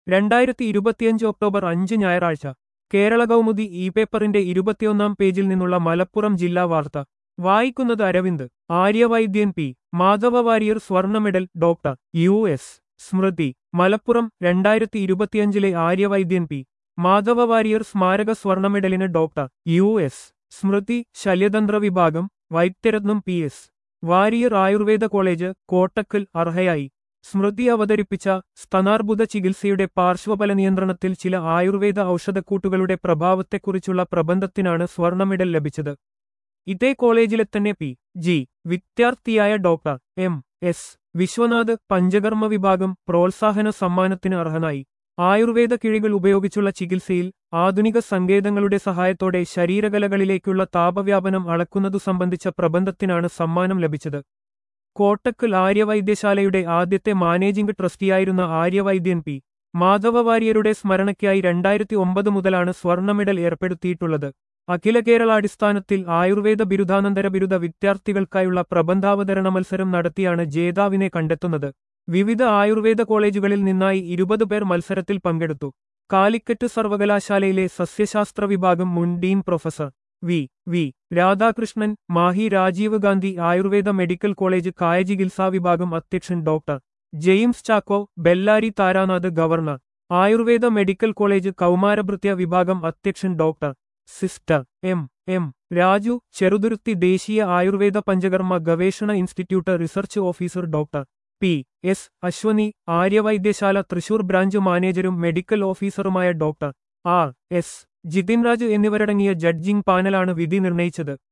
രണ്ടായിരത്തി ഇരുപത്തിയഞ്ച് ഒക്ടോബർ അഞ്ച് ഞായറാഴ്ച കേരള കൗമുദി ഇ പേപ്പറിന്റെ ഇരുപത്തിയൊന്നാം പേജിൽ നിന്നുള്ള മലപ്പുറം ജില്ലാ വാർത്ത വായിക്കുന്നത് അരവിന്ദ് ആര്യവൈദ്യൻ പി മാധവ വാര്യർ സ്വർണ്ണ medal doctor U S Smrithi Malappuram രണ്ടായിരത്തി ഇരുപത്തിയഞ്ചിലെ ആര്യവൈദ്യൻ പി മാധവ വാര്യർ സ്മാരക സ്വർണ്ണ മെഡലിന് ഡോക്ടർ യു എസ് സ്മൃതി ശല്യതന്ത്ര വിഭാഗം Vaidyaratnam P S Varier Ayurveda college Kottakkal അർഹയായി സ്മൃതി അവതരിപ്പിച്ച സ്തനാർബുദ ചികിത്സയുടെ പാർശ്വഫല നിയന്ത്രണത്തിൽ ചില ആയുർവേദ ഔഷധക്കൂട്ടുകളുടെ പ്രഭാവത്തെക്കുറിച്ചുള്ള പ്രബന്ധത്തിനാണ് സ്വർണ്ണ മെഡൽ ലഭിച്ചത് ഇതേ കോളേജിലെ തന്നെ പി ജി വിദ്യാർത്ഥിയായ doctor M S Viswanath Panchakarma വിഭാഗം പ്രോത്സാഹന സമ്മാനത്തിന് അർഹനായി ആയുർവേദ കിഴികൾ ഉപയോഗിച്ചുള്ള ചികിത്സയിൽ ആധുനിക സങ്കേതങ്ങളുടെ സഹായത്തോടെ ശരീരകലകളിലേക്കുള്ള താപവ്യാപനം അളക്കുന്നതു സംബന്ധിച്ച പ്രബന്ധത്തിനാണ് സമ്മാനം ലഭിച്ചത് കോട്ടക്കൽ ആര്യവൈദ്യശാലയുടെ ആദ്യത്തെ മാനേജിംഗ് ട്രസ്റ്റിയായിരുന്ന ആര്യവൈദ്യൻ പി മാധവ വാര്യരുടെ സ്മരണയ്ക്കായി രണ്ടായിരത്തി ഒമ്പത് മുതലാണ് സ്വർണ്ണ മെഡൽ ഏർപ്പെടുത്തിയിട്ടുള്ളത് അഖില കേരളാടിസ്ഥാനത്തിൽ ആയുർവേദ ബിരുദാനന്തര ബിരുദ വിദ്യാർത്ഥികൾക്കായുള്ള പ്രബന്ധാവതരണ മത്സരം നടത്തിയാണ് ജേതാവിനെ കണ്ടെത്തുന്നത് വിവിധ ആയുർവേദ കോളേജുകളിൽ നിന്നായി ഇരുപത് പേർ മത്സരത്തിൽ പങ്കെടുത്തു കാലിക്കറ്റ് സർവകലാശാലയിലെ സസ്യശാസ്ത്ര വിഭാഗം മുൻ dean professor V V Radhakrishnan Mahe Rajiv Gandhi Ayurveda medical college കായചികിത്സാ വിഭാഗം അധ്യക്ഷൻ doctor James Chacko Bellary Taranath governor Ayurveda medical college കൗമാരഭൃത്യ വിഭാഗം അധ്യക്ഷൻ doctor sister M M Raju Cheruthuruthy ദേശീയ ആയുർവേദ പഞ്ചകർമ്മ ഗവേഷണ institute research officer doctor P S Ashwini Aryavaidyasala Thrissur branch മാനേജരും മെഡിക്കൽ ഓഫീസറുമായ doctor R S Jithin Raj എന്നിവരടങ്ങിയ ജഡ്ജിംഗ് പാനലാണ് വിധി നിർണയിച്ചത്